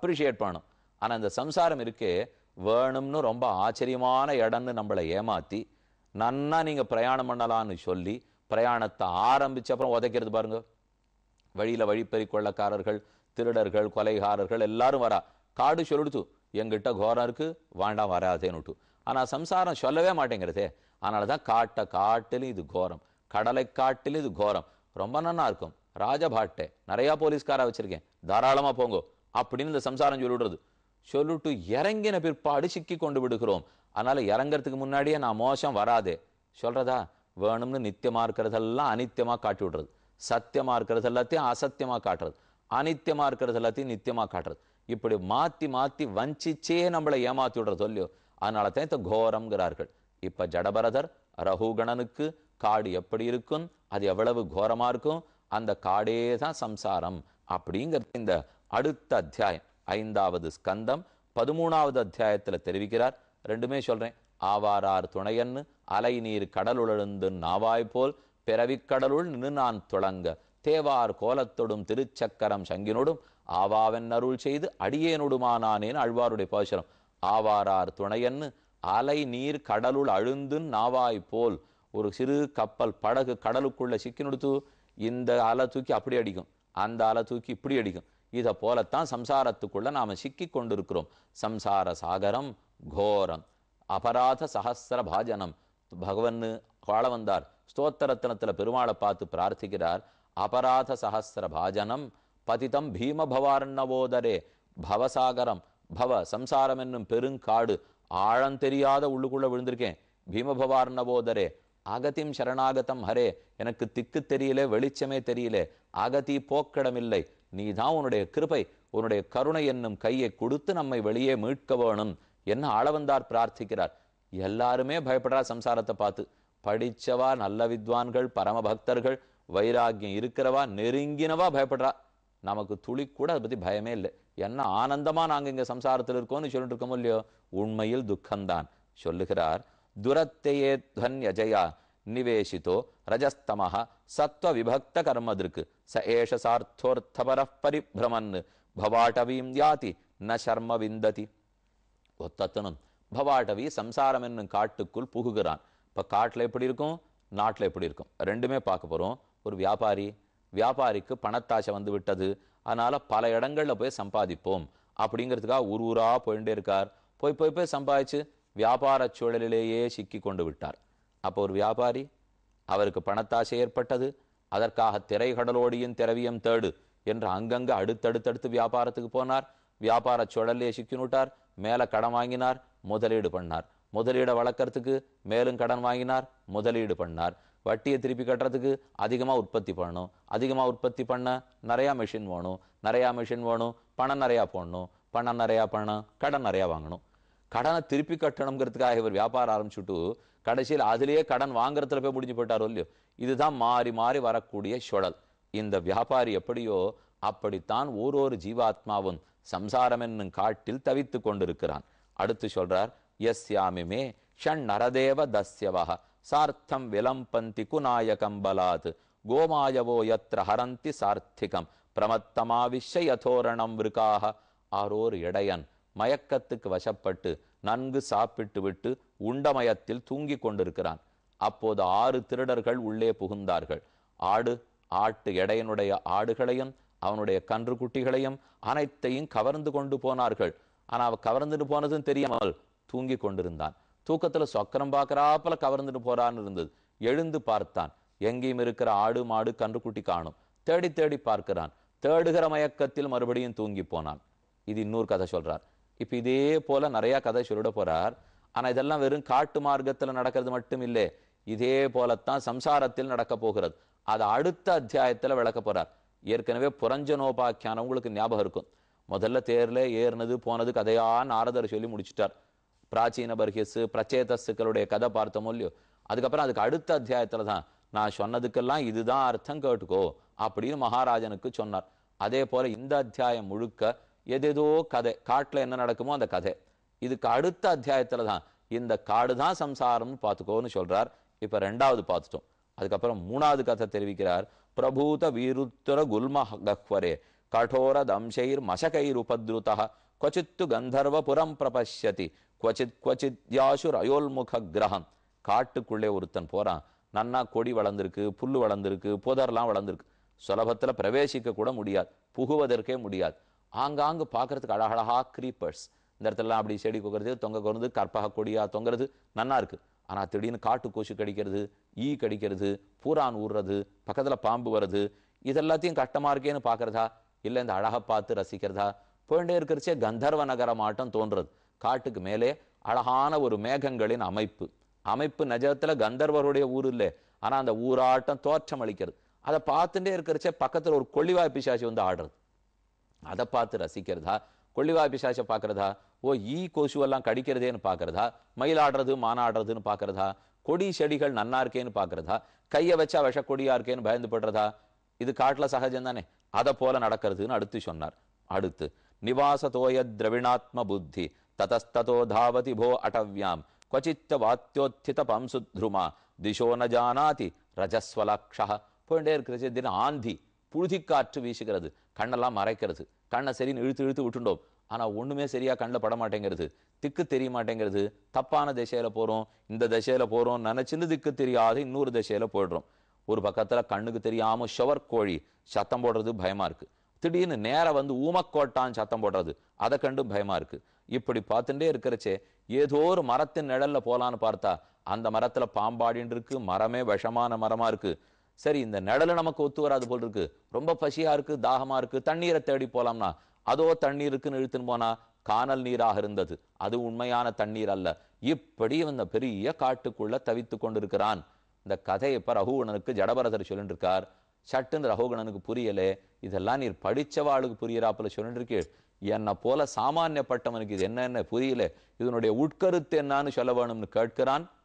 appreciate பண்ணணும் ஆனா இந்த சம்சாரம் இருக்கே வேணும்னு ரொம்ப ஆச்சரியமான இடம்னு நம்மளை ஏமாத்தி நன்னா நீங்க பிரயாணம் பண்ணலாம்னு சொல்லி பிரயாணத்தை ஆரம்பிச்ச அப்புறம் உதைக்கிறது பாருங்க வழியில வழிப்பறி கொள்ளக்காரர்கள் திருடர்கள் கொலைகாரர்கள் எல்லாரும் வரா காடு சொல்லிடுத்து எங்கிட்ட கோரம் இருக்கு வாண்டாம் வராதேன்னுட்டு ஆனா சம்சாரம் சொல்லவே மாட்டேங்கிறதே அதனால தான் காட்டை காட்டிலும் இது கோரம் கடலை காட்டிலும் இது கோரம் ரொம்ப நன்னா இருக்கும் ராஜபாட்டை நிறைய போலீஸ்காரா வச்சிருக்கேன் தாராளமா போங்கோ அப்படின்னு இந்த சம்சாரம் சொல்லிவிடுறது சொல்லிட்டு இறங்கின பிற்பாடு சிக்கி கொண்டு விடுகிறோம் அதனால இறங்கறதுக்கு முன்னாடியே நான் மோசம் வராதே சொல்றதா வேணும்னு நித்தியமா இருக்கிறதெல்லாம் அனித்தியமா காட்டி விடுறது சத்தியமா இருக்கிறது எல்லாத்தையும் அசத்தியமா காட்டுறது அனித்தியமா இருக்கிறது எல்லாத்தையும் நித்தியமா காட்டுறது இப்படி மாத்தி மாத்தி வஞ்சிச்சே நம்மளை ஏமாத்தி விடுறது இல்லையோ அதனால தான் இந்த கோரம்ங்கிறார்கள் இப்ப ஜடபரதர் ரகுகணனுக்கு காடு எப்படி இருக்கும் அது எவ்வளவு கோரமா இருக்கும் அந்த காடே தான் சம்சாரம் அப்படிங்கிறது இந்த அடுத்த அத்தியாயம் ஐந்தாவது ஸ்கந்தம் பதிமூணாவது அத்தியாயத்துல தெரிவிக்கிறார் ரெண்டுமே சொல்றேன் ஆவாரார் துணையன்னு அலை நீர் கடலுழந்து நாவாய் போல் பிறவிக்கடலுள் நின்று நான் துளங்க தேவார் கோலத்தொடும் திருச்சக்கரம் சங்கினோடும் ஆவாவென் அருள் செய்து அடியேனொடுமானானேன் அழ்வாருடைய பாசுரம் ஆவாரார் துணையன்னு அலை நீர் கடலுள் அழுந்து நாவாய் போல் ஒரு சிறு கப்பல் படகு கடலுக்குள்ள சிக்கி நொடுத்து இந்த அலை தூக்கி அப்படி அடிக்கும் அந்த அலை தூக்கி இப்படி அடிக்கும் இதை போலத்தான் சம்சாரத்துக்குள்ள நாம சிக்கி கொண்டிருக்கிறோம் சம்சார சாகரம் கோரம் அபராத சஹஸ்ர பாஜனம் பகவன் வாழ வந்தார் ஸ்தோத்திரத்தனத்துல பெருமாளை பார்த்து பிரார்த்திக்கிறார் அபராத சஹஸ்ர பாஜனம் பதிதம் பீம பவார்ணவோதரே பவசாகரம் பவ சம்சாரம் என்னும் பெருங்காடு ஆழம் தெரியாத உள்ளுக்குள்ள விழுந்திருக்கேன் பீமபவார்ணவோதரே அகதிம் சரணாகதம் ஹரே எனக்கு திக்கு தெரியல வெளிச்சமே தெரியல அகதி போக்கிடமில்லை நீதான் உன்னுடைய கிருபை உன்னுடைய கருணை என்னும் கையை கொடுத்து நம்மை வெளியே மீட்க வேணும் என்ன ஆளவந்தார் பிரார்த்திக்கிறார் எல்லாருமே பயப்படுறா சம்சாரத்தை பார்த்து படிச்சவா நல்ல வித்வான்கள் பரமபக்தர்கள் வைராக்கியம் இருக்கிறவா நெருங்கினவா பயப்படுறா நமக்கு துளி கூட அதை பத்தி பயமே இல்லை என்ன ஆனந்தமா நாங்க இங்க சம்சாரத்தில் இருக்கோம்னு சொல்லிட்டு இருக்கோமோ இல்லையோ உண்மையில் துக்கம்தான் சொல்லுகிறார் துரத்தையே துவன்யஜயா நிவேசித்தோ ரஜஸ்தமஹ சத்வ விபக்த கர்மதிருக்கு ச ஏஷ சார்த்தோர்த்தபர பரிபிரமன் பவாட்டவீம் யாதி ந சர்ம விந்ததி ஒத்தத்தனும் பவாட்டவி சம்சாரம் என்னும் காட்டுக்குள் புகுகிறான் இப்ப காட்டுல எப்படி இருக்கும் நாட்டுல எப்படி இருக்கும் ரெண்டுமே பார்க்க போறோம் ஒரு வியாபாரி வியாபாரிக்கு பணத்தாசை வந்து விட்டது அதனால பல இடங்கள்ல போய் சம்பாதிப்போம் அப்படிங்கிறதுக்காக ஊர் ஊரா போயிட்டே இருக்கார் போய் போய் போய் சம்பாதிச்சு வியாபார சூழலிலேயே சிக்கி கொண்டு விட்டார் அப்போ ஒரு வியாபாரி அவருக்கு பணத்தாசை ஏற்பட்டது அதற்காக திரைகடலோடியின் திரவியம் தேடு என்று அங்கங்க அடுத்தடுத்தடுத்து வியாபாரத்துக்கு போனார் வியாபார சுழலே சிக்கினுட்டார் மேல கடன் வாங்கினார் முதலீடு பண்ணார் முதலீடை வளர்க்கறதுக்கு மேலும் கடன் வாங்கினார் முதலீடு பண்ணார் வட்டியை திருப்பி கட்டுறதுக்கு அதிகமா உற்பத்தி பண்ணணும் அதிகமா உற்பத்தி பண்ண நிறைய மிஷின் வேணும் நிறைய மிஷின் வேணும் பணம் நிறைய போடணும் பணம் நிறைய பண்ணணும் கடன் நிறைய வாங்கணும் கடனை திருப்பி கட்டணுங்கிறதுக்காக இவர் வியாபாரம் ஆரம்பிச்சுட்டு கடைசியில் அதிலேயே கடன் வாங்குறதுல போய் முடிஞ்சு போயிட்டாரோ இல்லையோ இதுதான் மாறி மாறி வரக்கூடிய சுழல் இந்த வியாபாரி எப்படியோ அப்படித்தான் ஓரொரு ஜீவாத்மாவும் சம்சாரம் என்னும் காட்டில் தவித்து கொண்டிருக்கிறான் அடுத்து சொல்றார் யஸ்யாமிமே ஷண் நரதேவ தஸ்யவஹ சார்த்தம் விலம்பந்தி குநாயகம் பலாத் கோமாயவோ யத்ர ஹரந்தி சார்த்திகம் பிரமத்தமாவிஷ்ய யதோரணம் விருக்காக ஆரோர் இடையன் மயக்கத்துக்கு வசப்பட்டு நன்கு சாப்பிட்டு விட்டு உண்டமயத்தில் தூங்கிக் கொண்டிருக்கிறான் அப்போது ஆறு திருடர்கள் உள்ளே புகுந்தார்கள் ஆடு ஆட்டு எடையனுடைய ஆடுகளையும் அவனுடைய கன்று குட்டிகளையும் அனைத்தையும் கவர்ந்து கொண்டு போனார்கள் ஆனா அவ கவர்ந்துட்டு போனதும் தெரியாமல் தூங்கி கொண்டிருந்தான் தூக்கத்துல சொக்கரம் பார்க்கறாப்புல கவர்ந்துட்டு போறான்னு இருந்தது எழுந்து பார்த்தான் எங்கேயும் இருக்கிற ஆடு மாடு கன்றுக்குட்டி காணும் தேடி தேடி பார்க்கிறான் தேடுகிற மயக்கத்தில் மறுபடியும் தூங்கி போனான் இது இன்னொரு கதை சொல்றார் இப்ப இதே போல நிறைய கதை சொல்லிட போறார் ஆனா இதெல்லாம் வெறும் காட்டு மார்க்கத்துல நடக்கிறது மட்டும் இல்லை இதே போலத்தான் சம்சாரத்தில் நடக்க போகிறது அது அடுத்த அத்தியாயத்துல விளக்க போறார் ஏற்கனவே புரஞ்சனோபாக்கியானம் உங்களுக்கு ஞாபகம் இருக்கும் முதல்ல தேர்ல ஏறினது போனது கதையா நாரதர் சொல்லி முடிச்சிட்டார் பிராச்சீன பர்ஹியஸ் பிரச்சேதஸுக்களுடைய கதை பார்த்தோமோ இல்லையோ அதுக்கப்புறம் அதுக்கு அடுத்த அத்தியாயத்துல தான் நான் சொன்னதுக்கெல்லாம் இதுதான் அர்த்தம் கேட்டுக்கோ அப்படின்னு மகாராஜனுக்கு சொன்னார் அதே போல இந்த அத்தியாயம் முழுக்க எதேதோ கதை காட்டுல என்ன நடக்குமோ அந்த கதை இதுக்கு அடுத்த அத்தியாயத்துல தான் இந்த காடு தான் சம்சாரம்னு பார்த்துக்கோன்னு சொல்றார் இப்ப ரெண்டாவது பார்த்துட்டோம் அதுக்கப்புறம் மூணாவது கதை தெரிவிக்கிறார் பிரபூத வீருத்தர குல்ம கஹ்வரே கठोर தம்சைர் மசகைர் உபத்ருதா क्वचित्तु கந்தர்வபுரம் பிரபஷ்யதி क्वचित् क्वचित् யாசுர் அயோல்முக கிரகம் காட்டுக்குள்ளே ஒருத்தன் போறான் நன்னா கொடி வளர்ந்துருக்கு புல்லு வளர்ந்துருக்கு புதர்லாம் வளர்ந்துருக்கு சுலபத்துல பிரவேசிக்க கூட முடியாது புகுவதற்கே முடியாது ஆங்காங்கு பார்க்கறதுக்கு அழகழகா creepers இந்த இடத்துலலாம் அப்படி செடி கொக்கிறது தொங்க கொறது கற்பக கொடியா தொங்குறது நன்னா இருக்கு ஆனா திடீர்னு காட்டு கொசு கடிக்கிறது ஈ கடிக்கிறது பூரான் ஊறுறது பக்கத்துல பாம்பு வருது இதெல்லாத்தையும் கஷ்டமா இருக்கேன்னு பார்க்கறதா இல்ல இந்த அழகை பார்த்து ரசிக்கிறதா போயிட்டே இருக்கிறச்சே கந்தர்வ நகரமாட்டம் தோன்றது காட்டுக்கு மேலே அழகான ஒரு மேகங்களின் அமைப்பு அமைப்பு நிஜத்துல கந்தர்வருடைய ஊர் இல்லை ஆனா அந்த ஊராட்டம் தோற்றம் அளிக்கிறது அதை பார்த்துட்டே இருக்கிறச்சே பக்கத்துல ஒரு கொள்ளிவாய் பிசாசி வந்து ஆடுறது அதை பார்த்து ரசிக்கிறதா கொள்ளிவாய் பிசாசை பார்க்கறதா ஓ ஈ கொசுவெல்லாம் கடிக்கிறதேன்னு பார்க்கறதா மயிலாடுறது மானாடுறதுன்னு பார்க்கறதா கொடி செடிகள் நன்னா இருக்கேன்னு பார்க்கறதா கையை வச்சா விஷ கொடியா இருக்கேன்னு பயந்து படுறதா இது காட்டுல சகஜம் தானே அதை போல நடக்கிறதுன்னு அடுத்து சொன்னார் அடுத்து நிவாசதோய திரவிணாத்ம புத்தி ததஸ்ததோ தாவதி போ அடவ்யாம் क्वचिच्च வாத்தியோத்தித பம்சுத்ருமா திசோ ந ஜானாதி ரஜஸ்வலக்ஷா போயிட்டே இருக்கிறது தினம் ஆந்தி புழுதிக்காற்று வீசுகிறது கண்ணெல்லாம் மறைக்கிறது கண்ணை சரின்னு இழுத்து இழுத்து விட்டுண்டோம் ஆனா ஒண்ணுமே சரியா கண்ணில் பட மாட்டேங்கிறது திக்கு தெரிய மாட்டேங்கிறது தப்பான திசையில போறோம் இந்த திசையில போறோம் நினைச்சுன்னு திக்கு தெரியாத இன்னொரு திசையில போயிடுறோம் ஒரு பக்கத்துல கண்ணுக்கு தெரியாம ஷவர் கோழி சத்தம் போடுறது பயமா இருக்கு திடீர்னு நேரா வந்து ஊமக்கோட்டான் சத்தம் போடுறது அதை கண்டு பயமா இருக்கு இப்படி பார்த்துட்டே இருக்கிறச்சே ஏதோ ஒரு மரத்தின் நிழல்ல போலான்னு பார்த்தா அந்த மரத்துல பாம்பாடின்னு இருக்கு மரமே விஷமான மரமா இருக்கு சரி இந்த நிழல் நமக்கு ஒத்து வராது போல் இருக்கு ரொம்ப பசியா இருக்கு தாகமா இருக்கு தண்ணீரை தேடி போலாம்னா அதோ தண்ணீர் இருக்குன்னு இழுத்துன்னு போனா கானல் நீராக இருந்தது அது உண்மையான தண்ணீர் அல்ல இப்படி இந்த பெரிய காட்டுக்குள்ள தவித்து கொண்டிருக்கிறான் இந்த கதையை இப்ப ரகுவணனுக்கு ஜடபரதர் சொல்லிட்டு இருக்கார் சட்டுன்னு ரகுகணனுக்கு புரியலே இதெல்லாம் நீர் படிச்சவாளுக்கு புரியறாப்புல சொல்லிட்டு இருக்கு என்னை போல சாமானியப்பட்டவனுக்கு இது என்னென்ன புரியல இதனுடைய உட்கருத்து என்னன்னு சொல்ல வேணும்னு கேட்கிறான்